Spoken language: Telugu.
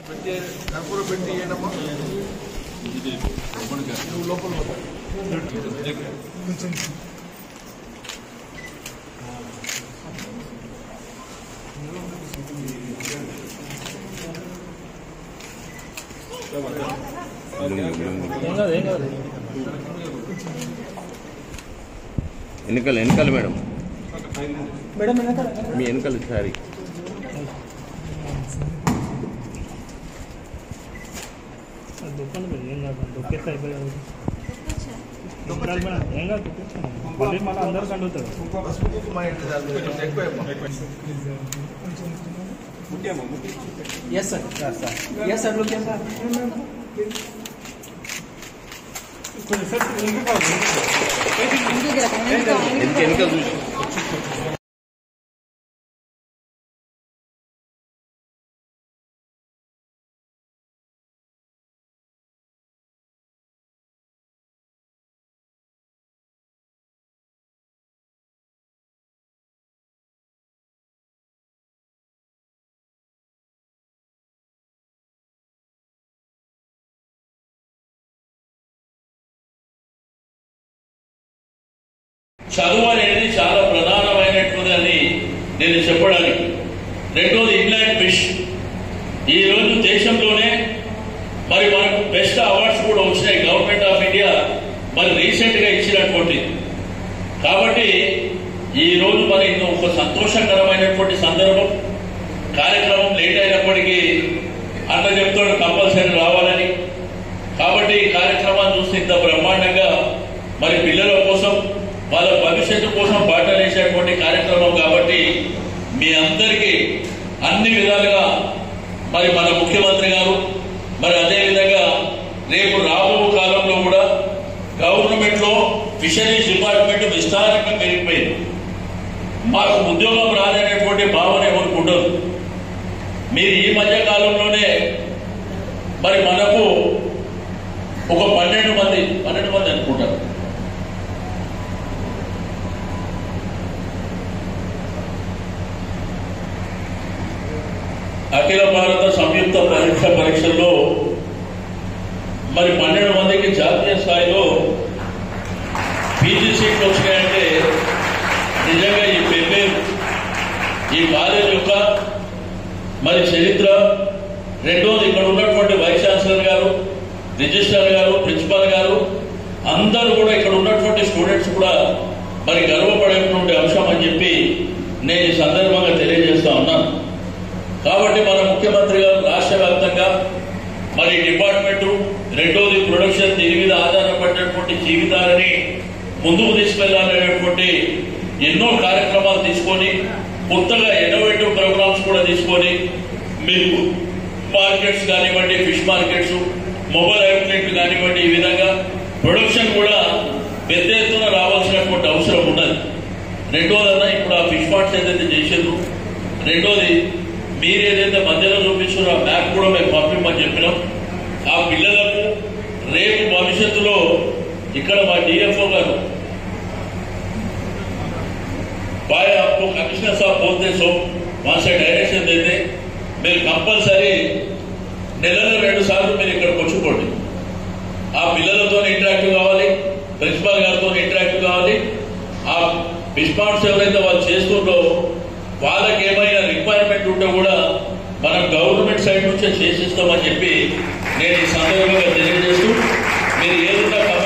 పెట్టి కర్పూర పెట్టి ఇవ్వడమ్మా నువ్వు లోపల పో. వెనకాల వెనకాల మేడం మేడం వెనకాల మీ వెనకాల సారీ దొక్కండి మేడం ఏం కాదు దొక్కేస్తే అయిపోయాడు దొక్కాలి మేడం ఏం కాదు దొక్కేస్తాను మళ్ళీ మళ్ళీ అందరూ కండుతారు పసుపు కుంకుమ ఏంటి దాని మీద? ఎక్కువేమ్మా. यस सर यस सर लोग कैमरा వెనక వెనకాల చూసి చదువు అనేది చాలా ప్రధానమైనటువంటిది అని నేను చెప్పడానికి రెండోది ఇంగ్లాండ్ ఫిష్ ఈ రోజు దేశంలోనే మరి మనకు బెస్ట్ అవార్డ్స్ కూడా వచ్చినాయి గవర్నమెంట్ ఆఫ్ ఇండియా మరి రీసెంట్ గా ఇచ్చినటువంటి కాబట్టి ఈ రోజు మరి ఇంత ఒక సంతోషకరమైనటువంటి సందర్భం కార్యక్రమం లేట్ అయినప్పటికీ అన్న చెప్తాడు కంపల్సరీ రావాలని కాబట్టి ఈ కార్యక్రమాన్ని చూస్తే ఇంత బ్రహ్మాండంగా మరి పిల్లల కోసం వాళ్ళ భవిష్యత్తు కోసం బాటలేసేటువంటి కార్యక్రమం కాబట్టి మీ అందరికీ అన్ని విధాలుగా మరి మన ముఖ్యమంత్రి గారు మరి అదేవిధంగా రేపు రాబో కాలంలో కూడా గవర్నమెంట్ లో ఫిషరీస్ డిపార్ట్మెంట్ విస్తారంగా పెరిగిపోయింది మాకు ఉద్యోగం రాదనేటువంటి భావన ఎవరికి ఉండదు మీరు ఈ మధ్య కాలంలోనే మరి మనకు ఒక పన్నెండు మంది పన్నెండు మంది అనుకుంటారు అఖిల భారత సంయుక్త పరీక్ష పరీక్షల్లో మరి పన్నెండు మందికి జాతీయ స్థాయిలో పీజీ సీట్లు వచ్చినాయంటే నిజంగా ఈ పేపర్ ఈ కాలేజ్ యొక్క మరి చరిత్ర రెండోది ఇక్కడ ఉన్నటువంటి వైస్ ఛాన్సలర్ గారు రిజిస్ట్రార్ గారు ప్రిన్సిపాల్ గారు అందరూ కూడా ఇక్కడ ఉన్నటువంటి స్టూడెంట్స్ కూడా మరి గర్వపడేటువంటి అంశం అని చెప్పి నేను ఈ సందర్భంగా తెలియజేస్తా ఉన్నాను కాబట్టి మన ముఖ్యమంత్రి గారు రాష్ట్ర వ్యాప్తంగా మరి డిపార్ట్మెంట్ రెండోది ప్రొడక్షన్ దీని మీద ఆధారపడినటువంటి జీవితాలని ముందుకు తీసుకెళ్లాలనేటువంటి ఎన్నో కార్యక్రమాలు తీసుకొని కొత్తగా ఇన్నోవేటివ్ ప్రోగ్రామ్స్ కూడా తీసుకొని మీరు మార్కెట్స్ కానివ్వండి ఫిష్ మార్కెట్స్ మొబైల్ అవుట్లెట్ కానివ్వండి ఈ విధంగా ప్రొడక్షన్ కూడా పెద్ద ఎత్తున రావాల్సినటువంటి అవసరం ఉన్నది రెండోదన్నా ఇప్పుడు ఆ ఫిష్ మార్ట్స్ ఏదైతే చేసారు రెండోది మీరు ఏదైతే మధ్యలో చూపించారో ఆ మ్యాప్ కూడా మేము పంపిమ్మని చెప్పినాం ఆ పిల్లలకు రేపు భవిష్యత్తులో ఇక్కడ మా డిఎఫ్ఓ గారు भाई आपको कमिश्नर साहब बोलते सो वहां से डायरेक्शन देते మీరు కంపల్సరీ నెలలో రెండు సార్లు మీరు ఇక్కడికి వచ్చుకోండి ఆ పిల్లలతో ఇంటరాక్టివ్ కావాలి ప్రిన్సిపాల్ గారితో ఇంటరాక్టివ్ కావాలి ఆ బిస్పాట్స్ ఎవరైతే వాళ్ళు చేస్తుండో వాళ్ళకి ఏమైనా రిక్వైర్మెంట్ ఉంటే కూడా మనం గవర్నమెంట్ సైడ్ నుంచే చేసిస్తామని చెప్పి నేను ఈ సందర్భంగా తెలియజేస్తూ మీరు ఏదైనా